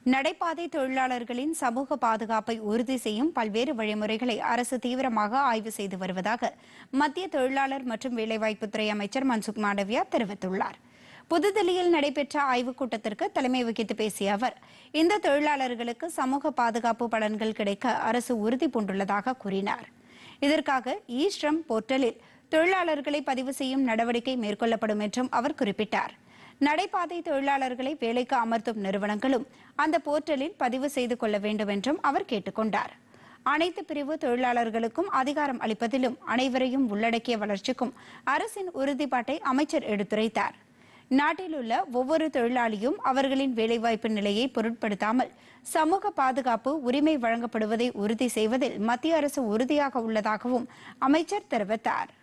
நடைபாதை தொழிலாளர்களின் சமூக பாதுகாப்பை உறுதி செய்யும் பல்வேறு வழிமுறைகளை அரசு தீவிரமாக ஆய்வு செய்து வருவதாக மத்திய தொழிலாளர் மற்றும் வேலைவாய்ப்புத்துறை அமைச்சர் மன்சுக் மாண்டவியா தெரிவித்துள்ளார் புதுதில்லியில் நடைபெற்ற ஆய்வுக் கூட்டத்திற்கு தலைமை வகித்து பேசிய அவர் இந்த தொழிலாளர்களுக்கு சமூக பாதுகாப்பு பலன்கள் கிடைக்க அரசு உறுதி பூண்டுள்ளதாக கூறினார் இதற்காக இ ஸ்ரம் போர்ட்டலில் தொழிலாளர்களை பதிவு செய்யும் நடவடிக்கை மேற்கொள்ளப்படும் என்றும் அவர் குறிப்பிட்டார் நடைபாதை தொழிலாளர்களை வேலைக்கு அமர்த்தும் நிறுவனங்களும் அந்த போர்ட்டலில் பதிவு செய்து கொள்ள வேண்டும் என்றும் அவர் கேட்டுக்கொண்டார் அனைத்து பிரிவு தொழிலாளர்களுக்கும் அதிகாரம் அளிப்பதிலும் அனைவரையும் உள்ளடக்கிய வளர்ச்சிக்கும் அரசின் உறுதிப்பாட்டை அமைச்சர் எடுத்துரைத்தார் நாட்டில் உள்ள ஒவ்வொரு தொழிலாளியும் அவர்களின் வேலைவாய்ப்பு நிலையை பொருட்படுத்தாமல் சமூக பாதுகாப்பு உரிமை வழங்கப்படுவதை உறுதி செய்வதில் மத்திய அரசு உறுதியாக உள்ளதாகவும் அமைச்சர் தெரிவித்தார்